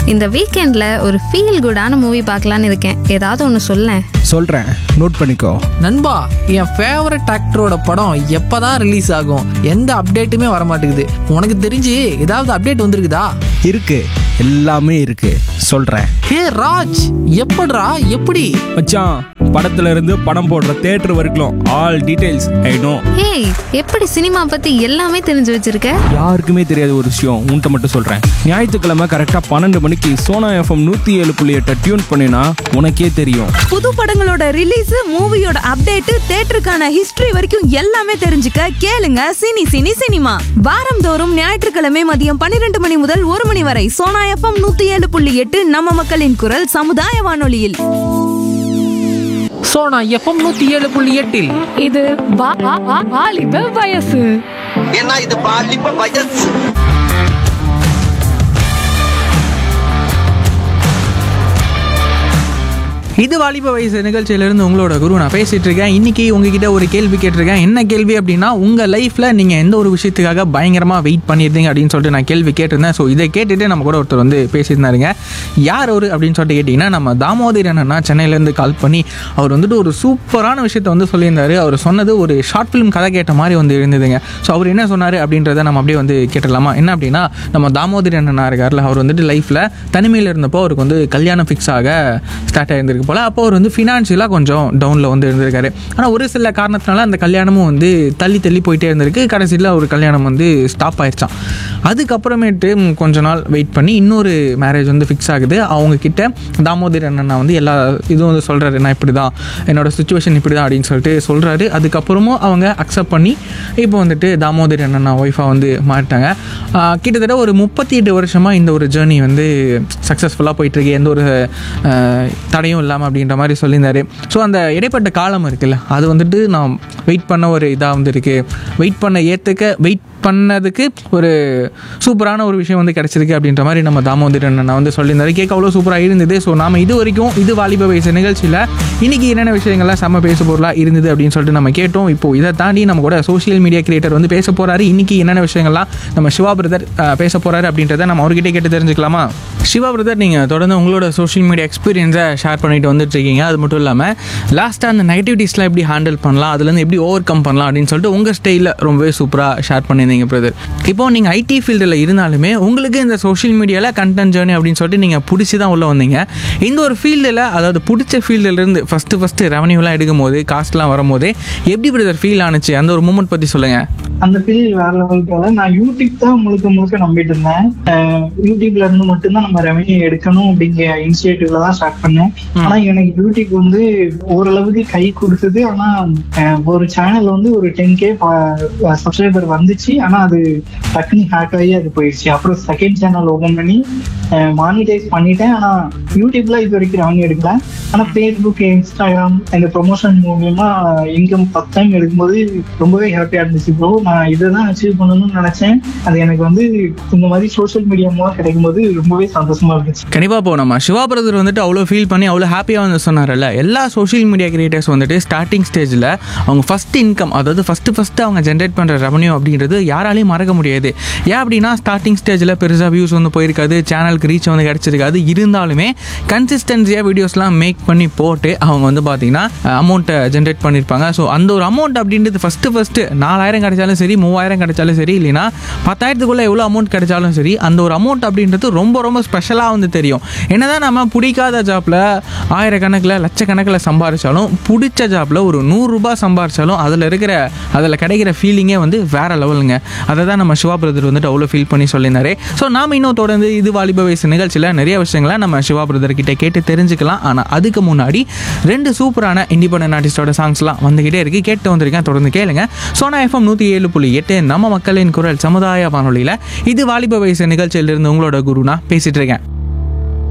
இந்த வீக்கெண்ட்ல ஒரு ஃபீல் குடான மூவி பார்க்கலான்னு இருக்கேன் ஏதாவது ஒன்று சொல்லேன் சொல்கிறேன் நோட் பண்ணிக்கோ நண்பா என் ஃபேவரட் ஆக்டரோட படம் எப்பதான் ரிலீஸ் ஆகும் எந்த அப்டேட்டுமே வர மாட்டேங்குது உனக்கு தெரிஞ்சு ஏதாவது அப்டேட் வந்திருக்குதா இருக்கு எல்லாமே இருக்கு சொல்கிறேன் ஹே ராஜ் எப்படிடா எப்படி மச்சான் படத்துல இருந்து படம் போடுற தேட்டர் வரைக்கும் all details I know hey எப்படி சினிமா பத்தி எல்லாமே தெரிஞ்சு வச்சிருக்க யாருக்குமே தெரியாத ஒரு விஷயம் உன்கிட்ட மட்டும் சொல்கிறேன் ஞாயிற்றுக்கிழமை கரெக்டாக பன்னெண்டு மணிக்கு சோனா எஃப்எம் நூற்றி ஏழு புள்ளி எட்டை டியூன் பண்ணினா உனக்கே தெரியும் புது படங்களோட ரிலீஸ் மூவியோட அப்டேட் தேட்டருக்கான ஹிஸ்டரி வரைக்கும் எல்லாமே தெரிஞ்சுக்க கேளுங்க சினி சினி சினிமா வாரந்தோறும் ஞாயிற்றுக்கிழமை மதியம் பன்னிரண்டு மணி முதல் ஒரு மணி வரை சோனா எஃப்எம் நூத்தி ஏழு புள்ளி எட்டு நம்ம மக்களின் குரல் சமுதாய வானொலியில் சோனா எஃப்எம் நூத்தி ஏழு புள்ளி எட்டில் இது வா- வா- வா- வாலிப வயசு ஏன்னா இது பாலிப்ப வயசு இது வாலிப வயசு நிகழ்ச்சியிலிருந்து உங்களோட குரு நான் பேசிட்டு இருக்கேன் இன்னைக்கு உங்ககிட்ட ஒரு கேள்வி கேட்டிருக்கேன் என்ன கேள்வி அப்படின்னா உங்க லைஃப்ல நீங்க எந்த ஒரு விஷயத்துக்காக பயங்கரமா வெயிட் பண்ணியிருந்தீங்க அப்படின்னு சொல்லிட்டு நான் கேள்வி கேட்டிருந்தேன் ஸோ இதை கேட்டுட்டு நம்ம கூட ஒருத்தர் வந்து பேசியிருந்தாருங்க யார் அவர் அப்படின்னு சொல்லிட்டு கேட்டிங்கன்னா நம்ம தாமோதரன் அண்ணா சென்னையிலேருந்து கால் பண்ணி அவர் வந்துட்டு ஒரு சூப்பரான விஷயத்தை வந்து சொல்லியிருந்தாரு அவர் சொன்னது ஒரு ஷார்ட் ஃபிலிம் கதை கேட்ட மாதிரி வந்து இருந்ததுங்க ஸோ அவர் என்ன சொன்னார் அப்படின்றத நம்ம அப்படியே வந்து கேட்டுடலாமா என்ன அப்படின்னா நம்ம தாமோதரன் அண்ணா இருக்கார்ல அவர் வந்துட்டு லைஃப்பில் தனிமையில் இருந்தப்போ அவருக்கு வந்து கல்யாணம் ஃபிக்ஸ் ஆக ஸ்டார்ட் ஆயிருந்திருக்கு போல் அப்போ அவர் வந்து ஃபினான்ஷியலாக கொஞ்சம் டவுனில் வந்து இருந்திருக்காரு ஆனால் ஒரு சில காரணத்தினால அந்த கல்யாணமும் வந்து தள்ளி தள்ளி போயிட்டே இருந்திருக்கு கடைசியில் ஒரு கல்யாணம் வந்து ஸ்டாப் ஆயிடுச்சான் அதுக்கப்புறமேட்டு ம், கொஞ்ச நாள் வெயிட் பண்ணி இன்னொரு மேரேஜ் வந்து ஃபிக்ஸ் ஆகுது அவங்க கிட்ட தாமோதரன் அண்ணா வந்து எல்லா இதுவும் வந்து சொல்கிறாரு நான் இப்படி தான் என்னோட சுச்சுவேஷன் இப்படி தான் அப்படின்னு சொல்லிட்டு சொல்கிறாரு அதுக்கப்புறமும் அவங்க அக்செப்ட் பண்ணி இப்போ வந்துட்டு தாமோதரன் அண்ணா ஒய்ஃபாக வந்து மாறிட்டாங்க ஆஹ் கிட்டத்தட்ட ஒரு முப்பத்தி எட்டு வருஷமாக இந்த ஒரு ஜேர்னி வந்து சக்ஸஸ்ஃபுல்லாக போயிட்டுருக்கு எந்த ஒரு ஆஹ் தடையும் இல்லாமல் அப்படின்ற மாதிரி சொல்லியிருந்தாரு ஸோ அந்த இடைப்பட்ட காலம் இருக்குல்ல அது வந்துட்டு நான் வெயிட் பண்ண ஒரு இதாக வந்து இருக்குது வெயிட் பண்ண ஏற்றுக்க வெயிட் பண்ணதுக்கு ஒரு சூப்பரான ஒரு விஷயம் வந்து கிடச்சிருக்கு அப்படின்ற மாதிரி நம்ம தாமோதரன் நான் வந்து சொல்லியிருந்தாரு கேட்க அவ்வளோ சூப்பராக இருந்தது ஸோ நாம இது வரைக்கும் இது வாலிப வயசு நிகழ்ச்சியில் இன்னைக்கு என்னென்ன விஷயங்கள்லாம் செம்ம பேச பொருளாக இருந்தது அப்படின்னு சொல்லிட்டு நம்ம கேட்டோம் இப்போ இதை தாண்டி நம்ம கூட சோஷியல் மீடியா கிரியேட்டர் வந்து பேச போறாரு இன்னைக்கு என்னென்ன விஷயங்கள்லாம் நம்ம சிவா பிரதர் பேச போறாரு அப்படின்றத நம்ம அவர்கிட்ட கேட்டு தெரிஞ்சுக்கலாமா சிவா பிரதர் நீங்கள் தொடர்ந்து உங்களோட சோஷியல் மீடியா எக்ஸ்பீரியன்ஸை ஷேர் பண்ணிட்டு வந்துட்டு இருக்கீங்க அது மட்டும் இல்லாமல் லாஸ்ட்டாக அந்த நெகட்டிவிட்டிஸ்லாம் எப்படி ஹேண்டில் பண்ணலாம் அதுலேருந்து எப்படி ஓவர் கம் பண்ணலாம் அப்படின்னு சொல்லிட்டு உங்கள் ஸ்டைலில் ரொம்பவே சூப்பராக ஷேர் பண்ணியிருந்தீங்க பிரதர் இப்போ நீங்கள் ஐடி ஃபீல்டில் இருந்தாலுமே உங்களுக்கு இந்த சோஷியல் மீடியாவில் கண்டென்ட் ஜேர்னி அப்படின்னு சொல்லிட்டு நீங்கள் பிடிச்சி தான் உள்ளே வந்தீங்க இந்த ஒரு ஃபீல்டில் அதாவது பிடிச்ச ஃபீல்டிலேருந்து ஃபஸ்ட்டு ஃபஸ்ட்டு ரெவன்யூலாம் எடுக்கும் போது காஸ்ட்லாம் வரும்போது எப்படி பிரதர் ஃபீல் ஆனுச்சு அந்த ஒரு மூமெண்ட் பற்றி சொல்லுங்கள் அந்த ஃபீல் வேற லெவலுக்கு நான் யூடியூப் தான் முழுக்க முழுக்க நம்பிட்டு இருந்தேன் அஹ் யூடியூப்ல இருந்து மட்டும்தான் நம்ம ரெவன்யூ எடுக்கணும் அப்படிங்கிற இனிஷியேட்டிவ்ல தான் ஸ்டார்ட் பண்ணேன் ஆனா எனக்கு யூடியூப் வந்து ஓரளவுக்கு கை கொடுத்தது ஆனா அஹ் ஒரு சேனல் வந்து ஒரு டென் கே சப்ஸ்கிரைபர் வந்துச்சு ஆனா அது டக்குனு ஹேக் ஆகி அது போயிடுச்சு அப்புறம் செகண்ட் சேனல் ஓபன் பண்ணி மானிட்டைஸ் பண்ணிட்டேன் ஆனா யூடியூப்ல இது வரைக்கும் ரெவன்யூ எடுக்கல ஆனா ஃபேஸ்புக் இன்ஸ்டாகிராம் இந்த ப்ரொமோஷன் மூலியமா இன்கம் ஃபர்ஸ்ட் டைம் எடுக்கும்போது ரொம்பவே ஹாப்பியா இருந்துச்சு ப்ரோ நான் இதை தான் அச்சீவ் பண்ணணும்னு நினைச்சேன் அது எனக்கு வந்து இந்த மாதிரி சோஷியல் மீடியா மூலம் கிடைக்கும் போது ரொம்பவே சந்தோஷமா இருந்துச்சு கண்டிப்பாக இப்போ நம்ம சிவா பிரதர் வந்துட்டு அவ்வளோ ஃபீல் பண்ணி அவ்வளோ ஹாப்பியாக வந்து சொன்னார்ல எல்லா சோஷியல் மீடியா கிரியேட்டர்ஸ் வந்துட்டு ஸ்டார்டிங் ஸ்டேஜில் அவங்க ஃபஸ்ட் இன்கம் அதாவது ஃபஸ்ட்டு ஃபஸ்ட்டு அவங்க ஜென்ரேட் பண்ணுற ரெவன்யூ அப்படின்றது யாராலையும் மறக்க முடியாது ஏன் அப்படின்னா ஸ்டார்டிங் ஸ்டேஜில் பெருசாக வியூஸ் வந்து போயிருக்காது சேனலுக்கு ரீச் வந்து கிடச்சிருக்காது இருந்தாலுமே கன்சிஸ்டன்சியாக வீடியோஸ்லாம் மேக் பண்ணி போட்டு அவங்க வந்து பார்த்தீங்கன்னா அமௌண்ட்டை ஜென்ரேட் பண்ணியிருப்பாங்க ஸோ அந்த ஒரு அமௌண்ட் அப்படின்றது ஃபஸ்ட்டு ஃபஸ்ட்டு நாலாயிரம் கிடைச்சாலும் சரி மூவாயிரம் கிடைச்சாலும் சரி இல்லைன்னா பத்தாயிரத்துக்குள்ளே எவ்வளோ அமௌண்ட் கிடைச்சாலும் சரி அந்த ஒரு அமௌண்ட் அப்படின்றது ரொம்ப ரொம்ப ஸ்பெஷலாக வந்து தெரியும் என்னதான் நம்ம பிடிக்காத ஜாப்பில் ஆயிரக்கணக்கில் லட்சக்கணக்கில் சம்பாரிச்சாலும் பிடிச்ச ஜாப்பில் ஒரு நூறுரூபா சம்பாரிச்சாலும் அதில் இருக்கிற அதில் கிடைக்கிற ஃபீலிங்கே வந்து வேற லெவலுங்க அதை தான் நம்ம சிவா பிரதர் வந்துட்டு அவ்வளோ ஃபீல் பண்ணி சொல்லியிருந்தாரு ஸோ நாம இன்னும் தொடர்ந்து இது வாலிப வயசு நிகழ்ச்சியில் நிறைய விஷயங்களை நம்ம சிவா பிரதர் கிட்ட கேட்டு தெரிஞ்சுக்கலாம் ஆனால் அதுக்கு முன்னாடி ரெண்டு சூப்பரான இண்டிபெண்டன்ட் ஆர்டிஸ்டோட சாங்ஸ்லாம் வந்துகிட்டே இருக்கு கேட்டு வந்திருக்கேன் தொடர்ந்து கேளுங்க சோனா எஃப்எம் நூற்றி ஏழு புள்ளி எட்டு நம்ம மக்களின் குரல் சமுதாய வானொலியில் இது வாலிப வயசு நிகழ்ச்சியிலிருந்து உங்களோட குரு நான் பேசிட்டு இருக்கேன்